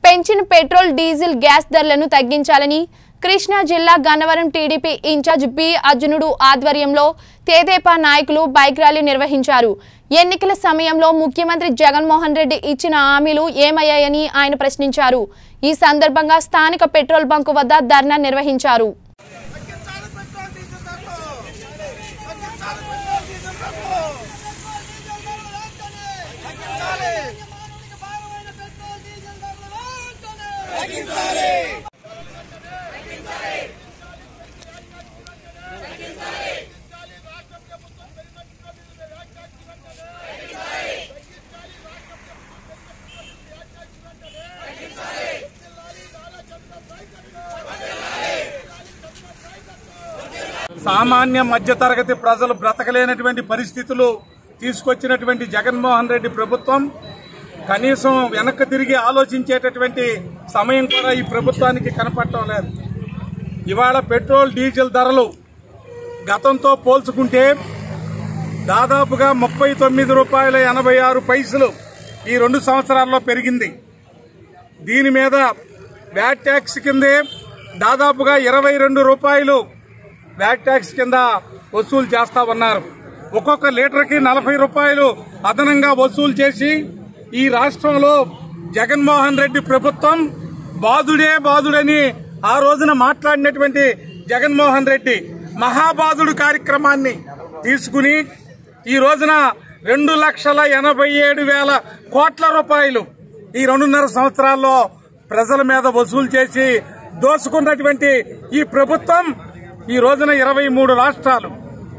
పెంచిన petrol diesel gas ధరలను తగ్గించాలని కృష్ణా జిల్లా గన్నవరం టీడీపీ ఇన్ఛార్జ్ బి అర్జునుడు ఆధ్వర్యంలో తేదేపా నాయకులు బైక్ ర్యాలీ నిర్వహించారు ఎన్నికల సమయంలో ముఖ్యమంత్రి జగన్మోహన్ రెడ్డి ఇచ్చిన హామీలు ఏమయ్యాయని ఆయన ప్రశ్నించారు ఈ సందర్భంగా స్థానిక పెట్రోల్ బంకు వద్ద ధర్నా నిర్వహించారు తగ్గించాలి పెట్రోల్ డీజిల్ ధరలు తగ్గించాలి పెట్రోల్ డీజిల్ ధరలు తగ్గించాలి భారమైన పెట్రోల్ డీజిల్ ధరలు తగ్గించాలి సామాన్య మధ్యతరగతి ప్రజలు బ్రతకలేనటువంటి పరిస్థితులు తీసుకొచ్చినటువంటి జగన్మోహన్ రెడ్డి ప్రభుత్వం కనీసం వెనక్కి తిరిగి ఆలోచించేటటువంటి సమయం కూడా ఈ ప్రభుత్వానికి కనపడటం లేదు ఇవాళ పెట్రోల్ డీజిల్ ధరలు గతంతో పోల్చుకుంటే దాదాపుగా ముప్పై తొమ్మిది రూపాయల ఎనభై ఆరు పైసలు ఈ రెండు సంవత్సరాల్లో పెరిగింది దీని మీద వ్యాట్ ట్యాక్స్ కిందే దాదాపుగా ఇరవై రెండు రూపాయలు వ్యాట్ ట్యాక్స్ కింద వసూలు చేస్తా ఉన్నారు ఒక్కొక్క లీటర్కి నలభై రూపాయలు అదనంగా వసూలు చేసి ఈ రాష్ట్రంలో జగన్మోహన్ రెడ్డి ప్రభుత్వం బాధుడే బాధుడని ఆ రోజున మాట్లాడినటువంటి జగన్మోహన్ రెడ్డి మహాబాధుడు కార్యక్రమాన్ని తీసుకుని ఈ రోజున రెండు లక్షల ఎనభై ఏడు వేల కోట్ల రూపాయలు ఈ రెండున్నర సంవత్సరాల్లో ప్రజల మీద వసూలు చేసి దోసుకున్నటువంటి ఈ ప్రభుత్వం ఈ రోజున ఇరవై మూడు రాష్ట్రాలు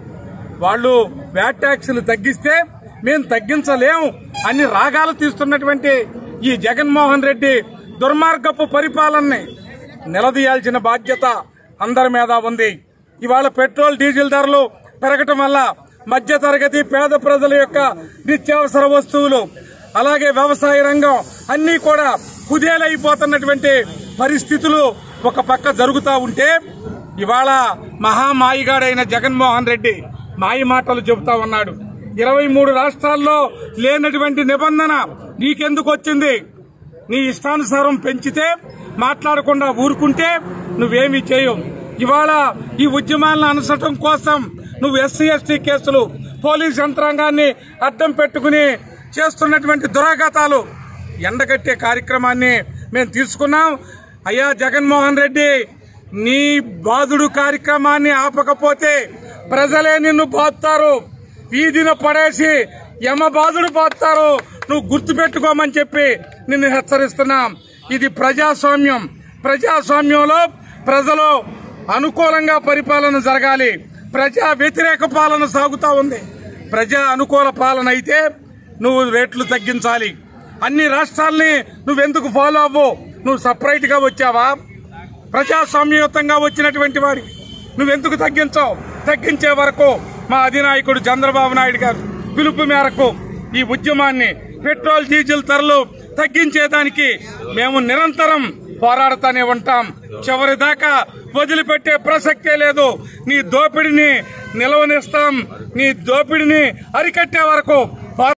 వాళ్ళు వ్యాట్ ట్యాక్సులు తగ్గిస్తే మేము తగ్గించలేము అని రాగాలు తీస్తున్నటువంటి ఈ జగన్మోహన్ రెడ్డి దుర్మార్గపు పరిపాలనని నిలదీయాల్సిన బాధ్యత అందరి మీద ఉంది ఇవాళ పెట్రోల్ డీజిల్ ధరలు పెరగటం వల్ల మధ్యతరగతి పేద ప్రజల యొక్క నిత్యావసర వస్తువులు అలాగే వ్యవసాయ రంగం అన్నీ కూడా కుదేలైపోతున్నటువంటి పరిస్థితులు ఒక పక్క జరుగుతూ ఉంటే ఇవాళ మహామాయిగాడైన జగన్మోహన్ రెడ్డి మాయ మాటలు చెబుతా ఉన్నాడు ఇరవై మూడు రాష్ట్రాల్లో లేనటువంటి నిబంధన నీకెందుకు వచ్చింది నీ ఇష్టానుసారం పెంచితే మాట్లాడకుండా ఊరుకుంటే నువ్వేమీ చేయవు ఇవాళ ఈ ఉద్యమాలను అనసటం కోసం నువ్వు ఎస్సీ ఎస్టీ కేసులు పోలీస్ యంత్రాంగాన్ని అడ్డం పెట్టుకుని చేస్తున్నటువంటి దురాఘాతాలు ఎండగట్టే కార్యక్రమాన్ని మేము తీసుకున్నాం అయ్యా జగన్మోహన్ రెడ్డి నీ బాధుడు కార్యక్రమాన్ని ఆపకపోతే ప్రజలే నిన్ను బాదుతారు వీధిన పడేసి యమ బాధుడు బాదుతారు నువ్వు గుర్తుపెట్టుకోమని చెప్పి నిన్ను హెచ్చరిస్తున్నాం ఇది ప్రజాస్వామ్యం ప్రజాస్వామ్యంలో ప్రజలు అనుకూలంగా పరిపాలన జరగాలి ప్రజా వ్యతిరేక పాలన సాగుతా ఉంది ప్రజా అనుకూల పాలన అయితే నువ్వు రేట్లు తగ్గించాలి అన్ని రాష్ట్రాల్ని నువ్వెందుకు ఫాలో అవ్వు నువ్వు సపరేట్ గా వచ్చావా ప్రజాస్వామ్యయుతంగా వచ్చినటువంటి వాడి నువ్వెందుకు తగ్గించావు తగ్గించే వరకు మా అధినాయకుడు చంద్రబాబు నాయుడు గారు పిలుపు మేరకు ఈ ఉద్యమాన్ని పెట్రోల్ డీజిల్ ధరలు తగ్గించేదానికి మేము నిరంతరం పోరాడుతూనే ఉంటాం చివరి దాకా వదిలిపెట్టే ప్రసక్తే లేదు నీ దోపిడిని నిలవనిస్తాం నీ దోపిడిని అరికట్టే వరకు